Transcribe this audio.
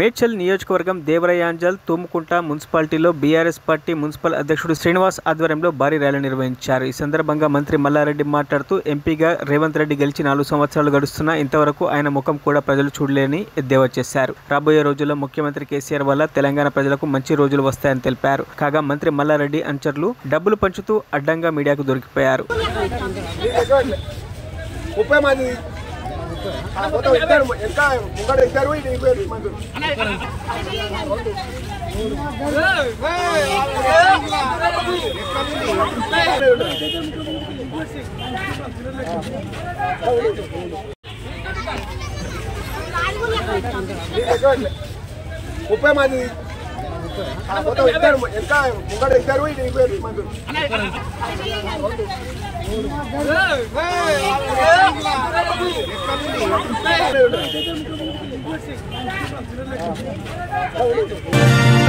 మేడ్చల్ నియోజకవర్గం దేవరయాంజల్ తుమ్కుంట మున్సిపాలిటీలో BRS party municipal అధ్యక్షుడు శ్రీనివాస్ ఆధ్వర్యంలో భారీ ర్యాలీ నిర్వహించారు ఈ సందర్భంగా మంత్రి మల్లారెడ్డి మాట్లాడుతూ ఎంపీగా రేవంత్ రెడ్డి గెలిచి నాలుగు సంవత్సరాలు గడుస్తున్నా ఇంతవరకు ఆయన ముఖం కూడా ప్రజలు చూడలేని ఎద్దేవా చేశారు రాబోయే రోజుల్లో ముఖ్యమంత్రి కేసీఆర్ వల్ల తెలంగాణ ప్రజలకు మంచి రోజులు వస్తాయని తెలిపారు కాగా మంత్రి మల్లారెడ్డి అంచర్లు డబ్బులు పంచుతూ అడ్డంగా మీడియాకు దొరికిపోయారు ముప్పై మంది ఆ, మొత్తం ఇద్దరు ఇంకా ముంగడ ఇద్దరు ఇది ఇరవై మంది ముప్పై మంది ఆ, మొత్తం ఇద్దరు ఇంకా ముంగడ ఇద్దరు ఇది ఇరవై మంది Hey!